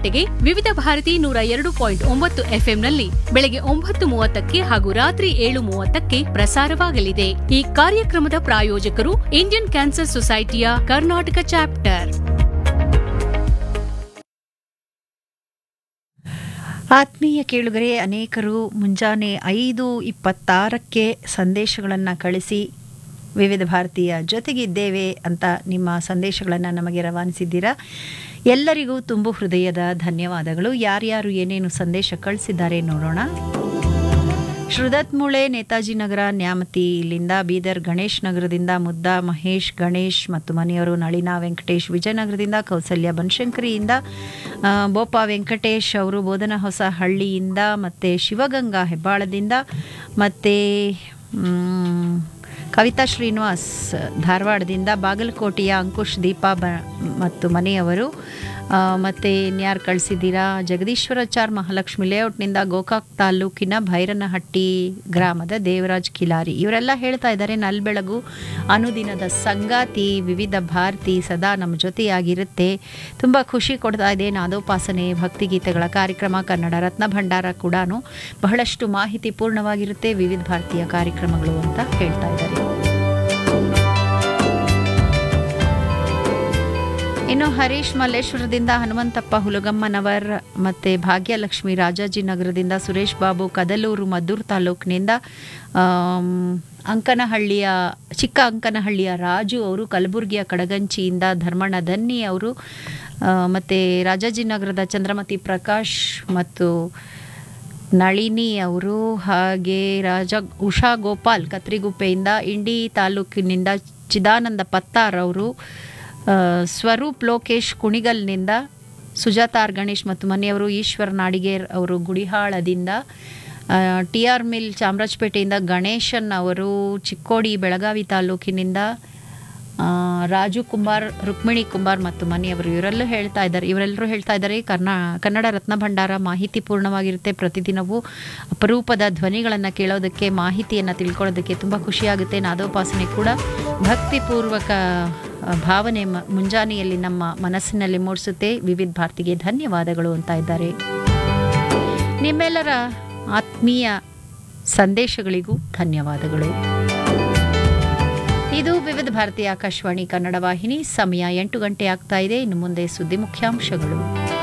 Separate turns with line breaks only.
ಗಂಟೆಗೆ ವಿವಿಧ ಭಾರತಿ ನೂರ ಎರಡು ಪಾಯಿಂಟ್ ಒಂಬತ್ತು ಎಫ್ಎಂನಲ್ಲಿ ಬೆಳಗ್ಗೆ ಒಂಬತ್ತು ಮೂವತ್ತಕ್ಕೆ ಹಾಗೂ ರಾತ್ರಿ ಏಳು ಮೂವತ್ತಕ್ಕೆ ಪ್ರಸಾರವಾಗಲಿದೆ ಈ ಕಾರ್ಯಕ್ರಮದ ಪ್ರಾಯೋಜಕರು ಇಂಡಿಯನ್ ಕ್ಯಾನ್ಸರ್ ಸೊಸೈಟಿಯ ಕರ್ನಾಟಕ ಚಾಪ್ಟರ್
ಆತ್ಮೀಯ ಕೇಳುಗರೆ ಅನೇಕರು ಮುಂಜಾನೆ ಐದು ಇಪ್ಪತ್ತಾರಕ್ಕೆ ಸಂದೇಶಗಳನ್ನು ಕಳಿಸಿ ವಿವಿಧ ಭಾರತೀಯ ಜೊತೆಗಿದ್ದೇವೆ ಅಂತ ನಿಮ್ಮ ಸಂದೇಶಗಳನ್ನು ನಮಗೆ ರವಾನಿಸಿದ್ದೀರಾ ಎಲ್ಲರಿಗೂ ತುಂಬು ಹೃದಯದ ಧನ್ಯವಾದಗಳು ಯಾರ್ಯಾರು ಏನೇನು ಸಂದೇಶ ಕಳಿಸಿದ್ದಾರೆ ನೋಡೋಣ ಶ್ರುದತ್ ಮುಳೆ ನೇತಾಜಿ ನಗರ ನ್ಯಾಮತಿ ಇಲ್ಲಿಂದ ಬೀದರ್ ಗಣೇಶ್ ನಗರದಿಂದ ಮುದ್ದಾ ಮಹೇಶ್ ಗಣೇಶ್ ಮತ್ತು ಮನೆಯವರು ನಳಿನಾ ವೆಂಕಟೇಶ್ ವಿಜಯನಗರದಿಂದ ಕೌಸಲ್ಯ ಬನಶಂಕರಿಯಿಂದ ಆ, ಬೋಪ ವೆಂಕಟೇಶ್ ಅವರು ಬೋಧನ ಹೊಸ ಹಳ್ಳಿಯಿಂದ ಮತ್ತು ಶಿವಗಂಗಾ ಹೆಬ್ಬಾಳದಿಂದ ಮತ್ತು ಮ್, ಕವಿತಾ ಶ್ರೀನಿವಾಸ್ ಧಾರವಾಡದಿಂದ ಬಾಗಲಕೋಟೆಯ ಅಂಕುಶ್ ದೀಪಾ ಬ ಮತ್ತು ಮನೆಯವರು ಆ, ಮತ್ತೆ ಇನ್ಯಾರು ಕಳಿಸಿದ್ದೀರಾ ಜಗದೀಶ್ವರಾಚಾರ್ ಮಹಾಲಕ್ಷ್ಮಿ ಲೇಔಟ್ನಿಂದ ಗೋಕಾಕ್ ತಾಲೂಕಿನ ಭೈರನಹಟ್ಟಿ ಗ್ರಾಮದ ದೇವರಾಜ್ ಕಿಲಾರಿ ಇವರೆಲ್ಲ ಹೇಳ್ತಾ ಇದ್ದಾರೆ ನಲ್ಬೆಳಗು ಅನುದಿನದ ಸಂಗಾತಿ ವಿವಿಧ ಭಾರತಿ ಸದಾ ನಮ್ಮ ಜೊತೆಯಾಗಿರುತ್ತೆ ತುಂಬ ಖುಷಿ ಕೊಡ್ತಾ ಇದೆ ನಾದೋಪಾಸನೆ ಭಕ್ತಿಗೀತೆಗಳ ಕಾರ್ಯಕ್ರಮ ಕನ್ನಡ ರತ್ನ ಭಂಡಾರ ಕೂಡ ಬಹಳಷ್ಟು ಮಾಹಿತಿ ಪೂರ್ಣವಾಗಿರುತ್ತೆ ವಿವಿಧ ಭಾರತೀಯ ಕಾರ್ಯಕ್ರಮಗಳು ಅಂತ ಹೇಳ್ತಾ ಇದ್ದಾರೆ ಇನ್ನು ಹರೀಶ್ ಮಲ್ಲೇಶ್ವರದಿಂದ ಹನುಮಂತಪ್ಪ ಹುಲಗಮ್ಮನವರ್ ಮತ್ತು ಭಾಗ್ಯಲಕ್ಷ್ಮಿ ರಾಜಾಜಿನಗರದಿಂದ ಸುರೇಶ್ ಬಾಬು ಕದಲೂರು ಮದ್ದೂರು ತಾಲೂಕಿನಿಂದ ಆಮ್, ಅಂಕನಹಳ್ಳಿಯ ಚಿಕ್ಕ ಅಂಕನಹಳ್ಳಿಯ ರಾಜು ಅವರು ಕಲಬುರಗಿಯ ಕಡಗಂಚಿಯಿಂದ ಧರ್ಮಣ್ಣ ದನ್ನಿ ಅವರು ಆ, ಮತ್ತು ರಾಜಾಜಿನಗರದ ಚಂದ್ರಮತಿ ಪ್ರಕಾಶ್ ಮತ್ತು ನಳಿನಿ ಅವರು ಹಾಗೆ ರಾಜ ಉಷಾ ಗೋಪಾಲ್ ಕತ್ರಿಗುಪ್ಪೆಯಿಂದ ಇಂಡಿ ತಾಲೂಕಿನಿಂದ ಚಿದಾನಂದ ಪತ್ತಾರ್ ಅವರು ಆ, ಸ್ವರೂಪ್ ಲೋಕೇಶ್ ಕುಣಿಗಲ್ನಿಂದ ಸುಜಾತ ಆರ್ ಗಣೇಶ್ ಮತ್ತು ಮನೆಯವರು ಈಶ್ವರ್ ನಾಡಿಗೇರ್ ಅವರು ಗುಡಿಹಾಳದಿಂದ ಟಿ ಆರ್ ಮಿಲ್ ಚಾಮರಾಜಪೇಟೆಯಿಂದ ಗಣೇಶನ್ ಅವರು ಚಿಕ್ಕೋಡಿ ಬೆಳಗಾವಿ ತಾಲೂಕಿನಿಂದ ಆ, ರಾಜು ಕುಂಬಾರ್ ರುಕ್ಮಿಣಿ ಕುಂಬಾರ್ ಮತ್ತು ಮನೆಯವರು ಇವರೆಲ್ಲೂ ಹೇಳ್ತಾ ಇದ್ದಾರೆ ಇವರೆಲ್ಲರೂ ಹೇಳ್ತಾ ಇದ್ದಾರೆ ಕರ್ನಾ ಕನ್ನಡ ರತ್ನ ಭಂಡಾರ ಮಾಹಿತಿ ಪೂರ್ಣವಾಗಿರುತ್ತೆ ಪ್ರತಿದಿನವೂ ಅಪರೂಪದ ಧ್ವನಿಗಳನ್ನು ಕೇಳೋದಕ್ಕೆ ಮಾಹಿತಿಯನ್ನು ತಿಳ್ಕೊಳ್ಳೋದಕ್ಕೆ ತುಂಬ ಖುಷಿಯಾಗುತ್ತೆ ನಾದೋಪಾಸನೆ ಕೂಡ ಭಕ್ತಿಪೂರ್ವಕ ಆ, ಭಾವನೆ ಮ- ಮುಂಜಾನೆಯಲ್ಲಿ ನಮ್ಮ ಮನಸ್ಸಿನಲ್ಲಿ ಮೂಡಿಸುತ್ತೆ ವಿವಿಧ ಭಾರತಿಗೆ ಧನ್ಯವಾದಗಳು ಅಂತ ಇದ್ದಾರೆ ನಿಮ್ಮೆಲ್ಲರ ಆತ್ಮೀಯ ಸಂದೇಶಗಳಿಗೂ ಧನ್ಯವಾದಗಳು ಇದು ವಿವಿಧ ಭಾರತೀಯ ಆಕಾಶವಾಣಿ ಕನ್ನಡ ವಾಹಿನಿ ಸಮಯ ಎಂಟು ಗಂಟೆ ಆಗ್ತಾ ಇದೆ ಇನ್ನು ಮುಂದೆ ಸುದ್ದಿ ಮುಖ್ಯಾಂಶಗಳು